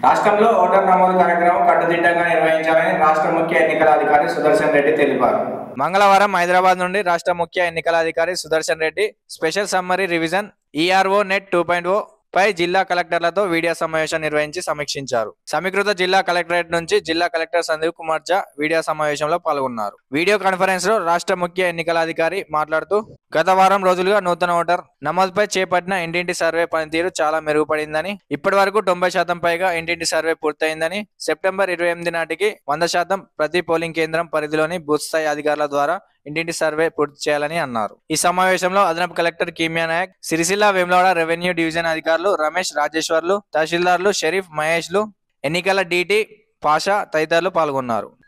రాష్ట్రంలో ఓటర్ నమోదు కార్యక్రమం కట్టుదిట్టంగా నిర్వహించాలని రాష్ట్ర ముఖ్య ఎన్నికల అధికారి సుదర్శన్ రెడ్డి తెలిపారు మంగళవారం హైదరాబాద్ నుండి రాష్ట్ర ముఖ్య ఎన్నికల అధికారి Sudarshan Reddy special summary revision ERO net two point O పై జిల్లా కలెక్టర్లతో వీడియో సమావేశం నిర్వహించి సమీక్షించారు సమీకృత జిల్లా కలెక్టరేట్ నుంచి జిల్లా కలెక్టర్ సందీప్ కుమార్ జా వీడియో సమావేశంలో పాల్గొన్నారు వీడియో కాన్ఫరెన్స్ లో రాష్ట్ర ముఖ్య ఎన్నికల అధికారి మాట్లాడుతూ గత వారం రోజులుగా నూతన ఓటర్ నమోదుపై చేపట్టిన ఇంటింటి సర్వే పనితీరు చాలా మెరుగుపడిందని ఇప్పటి వరకు తొంభై శాతం పైగా ఇంటింటి సర్వే పూర్తయిందని సెప్టెంబర్ ఇరవై ఎనిమిది నాటికి వంద శాతం ప్రతి పోలింగ్ కేంద్రం పరిధిలోని బూత్ స్థాయి అధికారుల ద్వారా ఇంటింటి సర్వే పూర్తి చేయాలని అన్నారు ఈ సమావేశంలో అదనపు collector Khimya Naik Sircilla Vemulawada revenue division అధికారులు రమేష్ రాజేశ్వర్లు తహసీల్దార్లు షరీఫ్ మహేష్లు ఎన్నికల డీటీ పాషా తదితరులు పాల్గొన్నారు